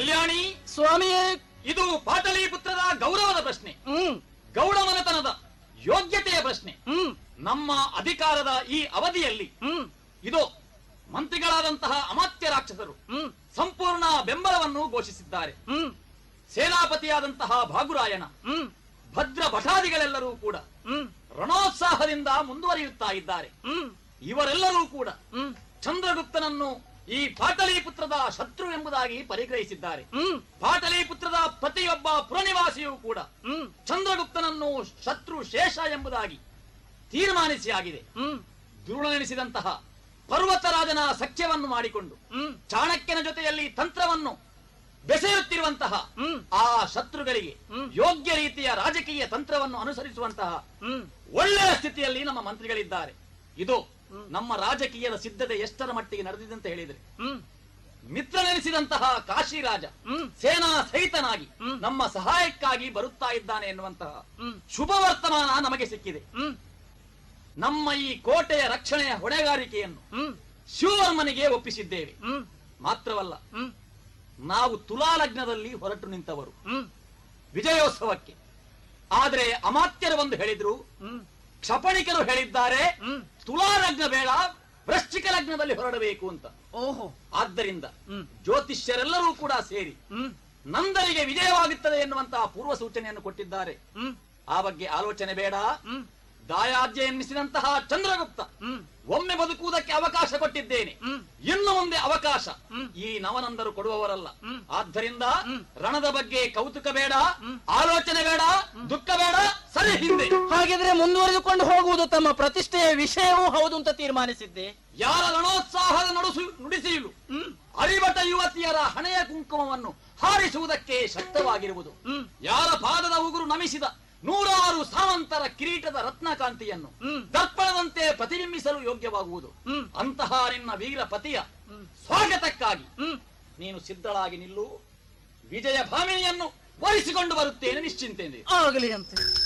ಕಲ್ಯಾಣಿ ಸ್ವಾಮಿಯೇ ಇದು ಪಾಟಲಿಪುತ್ರದ ಗೌರವದ ಪ್ರಶ್ನೆ ಹ್ಮ್ ಗೌಡಮನತನದ ಯೋಗ್ಯತೆಯ ಪ್ರಶ್ನೆ ಹ್ಮ್ ನಮ್ಮ ಅಧಿಕಾರದ ಈ ಅವಧಿಯಲ್ಲಿ ಹ್ಮ್ ಇದು ಮಂತ್ರಿಗಳಾದಂತಹ ಅಮಾತ್ಯ ರಾಕ್ಷಸರು ಹ್ಮ್ ಸಂಪೂರ್ಣ ಬೆಂಬಲವನ್ನು ಘೋಷಿಸಿದ್ದಾರೆ ಹ್ಮ್ ಸೇನಾಪತಿಯಾದಂತಹ ಭಾಗುರಾಯಣ ಹ್ಮ್ ಭದ್ರ ಭಟಾದಿಗಳೆಲ್ಲರೂ ಕೂಡ ಹ್ಮ್ ರಣೋತ್ಸಾಹದಿಂದ ಮುಂದುವರಿಯುತ್ತಾ ಇದ್ದಾರೆ ಹ್ಮ್ ಇವರೆಲ್ಲರೂ ಕೂಡ ಹ್ಮ್ ಚಂದ್ರಗುಪ್ತನನ್ನು ಈ ಪಾಟಲಿಪುತ್ರದ ಶತ್ರು ಎಂಬುದಾಗಿ ಪರಿಗ್ರಹಿಸಿದ್ದಾರೆ ಹ್ಮ್ ಪಾಟಲಿಪುತ್ರದ ಪ್ರತಿಯೊಬ್ಬ ಪುರನಿವಾಸಿಯೂ ಕೂಡ ಹ್ಮ್ ಚಂದ್ರಗುಪ್ತನನ್ನು ಶತ್ರು ಶೇಷ ಎಂಬುದಾಗಿ ತೀರ್ಮಾನಿಸಿ ಆಗಿದೆ ಹ್ಮ್ ದುರುಳನೆನಿಸಿದಂತಹ ಪರ್ವತರಾಜನ ಸಖ್ಯವನ್ನು ಮಾಡಿಕೊಂಡು ಹ್ಮ್ ಚಾಣಕ್ಯನ ಜೊತೆಯಲ್ಲಿ ತಂತ್ರವನ್ನು ಬೆಸೆಯುತ್ತಿರುವಂತಹ ಹ್ಮ್ ಆ ಶತ್ರುಗಳಿಗೆ ಹ್ಮ್. ಯೋಗ್ಯ ರೀತಿಯ ರಾಜಕೀಯ ತಂತ್ರವನ್ನು ಅನುಸರಿಸುವಂತಹ ಹ್ಮ್ ಒಳ್ಳೆಯ ಸ್ಥಿತಿಯಲ್ಲಿ ನಮ್ಮ ಮಂತ್ರಿಗಳಿದ್ದಾರೆ ಇದು ನಮ್ಮ ರಾಜಕೀಯದ ಸಿದ್ಧತೆ ಎಷ್ಟರ ಮಟ್ಟಿಗೆ ನಡೆದಿದೆ ಅಂತ ಹೇಳಿದ್ರೆ ಹ್ಮ್ ಮಿತ್ರನೆನಿಸಿದಂತಹ ಕಾಶಿರಾಜ ಹ್ಮ್ ಸೇನಾ ಸಹಿತನಾಗಿ ಹ್ಮ್. ನಮ್ಮ ಸಹಾಯಕ್ಕಾಗಿ ಬರುತ್ತಾ ಇದ್ದಾನೆ ಎನ್ನುವಂತಹ ಹ್ಮ್ ಶುಭ ವರ್ತಮಾನ ನಮಗೆ ಸಿಕ್ಕಿದೆ ಹ್ಮ್ ನಮ್ಮ ಈ ಕೋಟೆಯ ರಕ್ಷಣೆಯ ಹೊಣೆಗಾರಿಕೆಯನ್ನು ಹ್ಮ್ ಶಿವವರ್ಮನಿಗೆ ಒಪ್ಪಿಸಿದ್ದೇವೆ ಹ್ಮ್ ಮಾತ್ರವಲ್ಲ ಹ್ಮ್ ನಾವು ತುಲಾ ಲಗ್ನದಲ್ಲಿ ಹೊರಟು ನಿಂತವರು ಹ್ಮ್ ವಿಜಯೋತ್ಸವಕ್ಕೆ ಆದರೆ ಅಮಾತ್ಯರು ಒಂದು ಹೇಳಿದ್ರು ಹ್ಮ್ ಕ್ಷಪಣಿಕರು ಹೇಳಿದ್ದಾರೆ ಹ್ಮ್ ತುಲಾ ಲಗ್ನ ಬೇಡ ವೃಶ್ಚಿಕ ಲಗ್ನದಲ್ಲಿ ಹೊರಡಬೇಕು ಅಂತ ಓಹೋ ಆದ್ದರಿಂದ ಹ್ಮ್ ಜ್ಯೋತಿಷ್ಯರೆಲ್ಲರೂ ಕೂಡ ಸೇರಿ ಹ್ಮ್ ನಂದರಿಗೆ ವಿಜಯವಾಗುತ್ತದೆ ಎನ್ನುವಂತಹ ಪೂರ್ವ ಸೂಚನೆಯನ್ನು ಕೊಟ್ಟಿದ್ದಾರೆ ಹ್ಮ್ ಆ ಬಗ್ಗೆ ಆಲೋಚನೆ ಬೇಡ ಹ್ಮ್ ದಾಯಾಜ್ಯ ಎನ್ನಿಸಿದಂತಹ ಚಂದ್ರಗುಪ್ತ ಹ್ಮ್ ಒಮ್ಮೆ ಬದುಕುವುದಕ್ಕೆ ಅವಕಾಶ ಕೊಟ್ಟಿದ್ದೇನೆ ಹ್ಮ್ ಇನ್ನು ಮುಂದೆ ಅವಕಾಶ ಹ್ಮ್. ಈ ನವನಂದರು ಕೊಡುವವರಲ್ಲ ಹ್ಮ್. ಆದ್ದರಿಂದ ಹ್ಮ್. ರಣದ ಬಗ್ಗೆ ಕೌತುಕ ಬೇಡ ಹ್ಮ್. ಆಲೋಚನೆ ಬೇಡ ದುಃಖ ಬೇಡ ಸರಿ ಹಿಂದೆ ಹಾಗಿದ್ರೆ ಮುಂದುವರೆದುಕೊಂಡು ಹೋಗುವುದು ತಮ್ಮ ಪ್ರತಿಷ್ಠೆಯ ವಿಷಯವೂ ಹೌದು ಅಂತ ತೀರ್ಮಾನಿಸಿದ್ದೆ ಯಾರ ರಣೋತ್ಸಾಹದ ನಡುಸು ನುಡಿಸಿಲು ಹ್ಮ್ ಅರಿವಟ ಯುವತಿಯರ ಹಣೆಯ ಕುಂಕುಮವನ್ನು ಹಾರಿಸುವುದಕ್ಕೆ ಶಕ್ತವಾಗಿರುವುದು ಹ್ಮ್ ಯಾರ ಪಾದದ ಉಗುರು ನಮಿಸಿದ ನೂರಾರು ಸಾವಂತರ ಕಿರೀಟದ ರತ್ನಕಾಂತಿಯನ್ನು ಹ್ಮ್. ದರ್ಪಣದಂತೆ ಪ್ರತಿಬಿಂಬಿಸಲು ಯೋಗ್ಯವಾಗುವುದು ಹ್ಮ್. ಅಂತಹ ನಿನ್ನ ವೀರ ಪತಿಯ ಹ್ಮ್. ಸ್ವಾಗತಕ್ಕಾಗಿ ಹ್ಮ್ ನೀನು ಸಿದ್ಧಳಾಗಿ ನಿಲ್ಲು ವಿಜಯ ಭಾಮಿನಿಯನ್ನು ವರಿಸಿಕೊಂಡು ಬರುತ್ತೇನೆ ನಿಶ್ಚಿಂತೆಯಿಂದ ಆಗಲಿ ಅಂತ